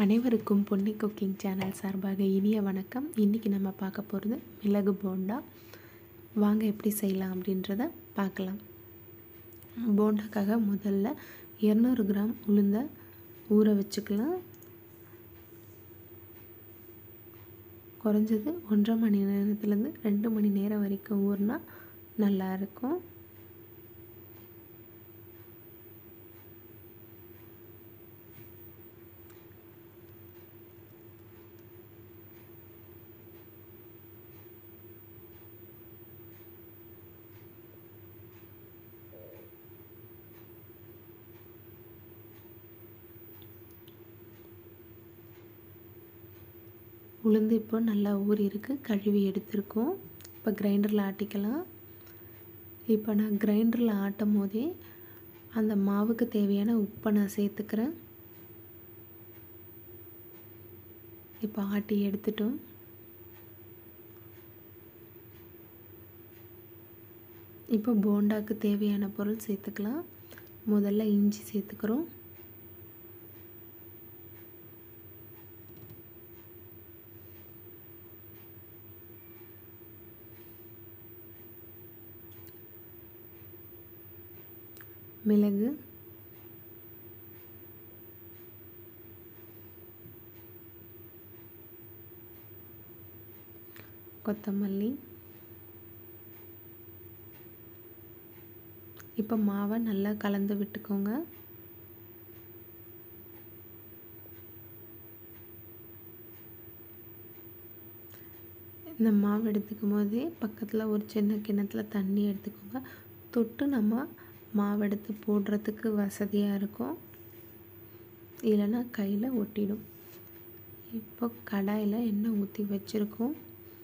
அனைவருக்கும் Ponni cooking channel சார்பாக இனிய வணக்கம் இன்றைக்கி நம்ம பார்க்க போகிறது மிளகு போண்டா வாங்க எப்படி செய்யலாம் அப்படின்றத பார்க்கலாம் போண்டாக்காக முதல்ல இரநூறு கிராம் உளுந்த ஊற வச்சுக்கலாம் குறைஞ்சது ஒன்றரை மணி நேரத்துலேருந்து ரெண்டு மணி நேரம் வரைக்கும் ஊறினா நல்லாயிருக்கும் உளுந்து இப்போ நல்லா ஊறி இருக்குது கழுவி எடுத்திருக்கோம் இப்போ கிரைண்டரில் ஆட்டிக்கலாம் இப்போ நான் கிரைண்டரில் ஆட்டும் போதே அந்த மாவுக்கு தேவையான உப்பை நான் சேர்த்துக்கிறேன் இப்போ ஆட்டி எடுத்துட்டோம் இப்போ போண்டாக்கு தேவையான பொருள் சேர்த்துக்கலாம் முதல்ல இஞ்சி சேர்த்துக்கிறோம் மிளகு கொத்தமல்லி இப்போ மாவை நல்லா கலந்து விட்டுக்கோங்க இந்த மாவு எடுத்துக்கும் போதே பக்கத்தில் ஒரு சின்ன கிணத்துல தண்ணி எடுத்துக்கோங்க தொட்டு நம்ம மாவு எடுத்து போடுறதுக்கு வசதியாக இருக்கும் இல்லைன்னா கையில் ஒட்டிடும் இப்போ கடாயில் எண்ணெய் ஊற்றி வச்சுருக்கோம்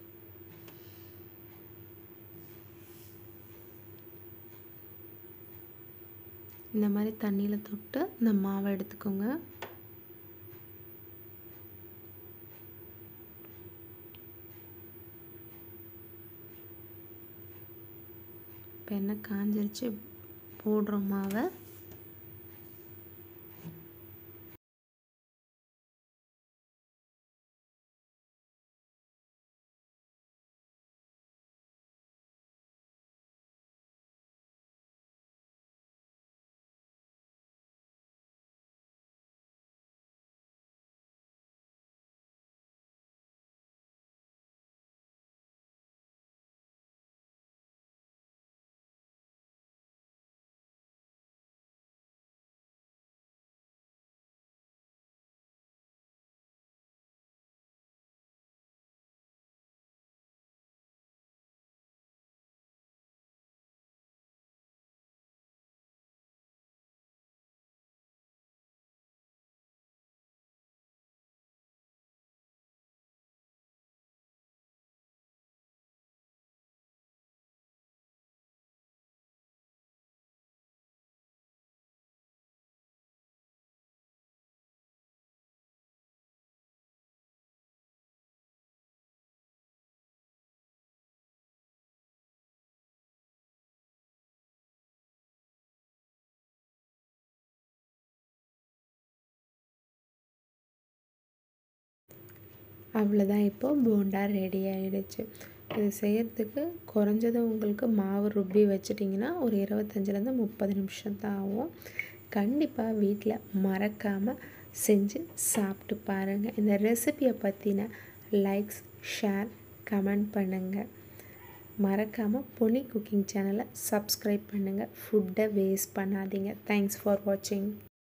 இந்த மாதிரி தண்ணியில் தொட்டு இந்த மாவை எடுத்துக்கோங்க இப்போ எண்ணெய் காஞ்சிருச்சு போடுறோம் மாவை அவ்வளோதான் இப்போது போண்டா ரெடி ஆகிடுச்சு இது செய்கிறதுக்கு குறைஞ்சது உங்களுக்கு மாவு ருப்பி வச்சிட்டிங்கன்னா ஒரு இருபத்தஞ்சிலேருந்து முப்பது நிமிஷம் தான் ஆகும் கண்டிப்பாக வீட்டில் மறக்காமல் செஞ்சு சாப்பிட்டு பாருங்கள் இந்த ரெசிபியை பற்றின லைக்ஸ் ஷேர் கமெண்ட் பண்ணுங்கள் மறக்காமல் பொனி குக்கிங் சேனலை சப்ஸ்கிரைப் பண்ணுங்கள் ஃபுட்டை வேஸ்ட் பண்ணாதீங்க தேங்க்ஸ் ஃபார் வாட்சிங்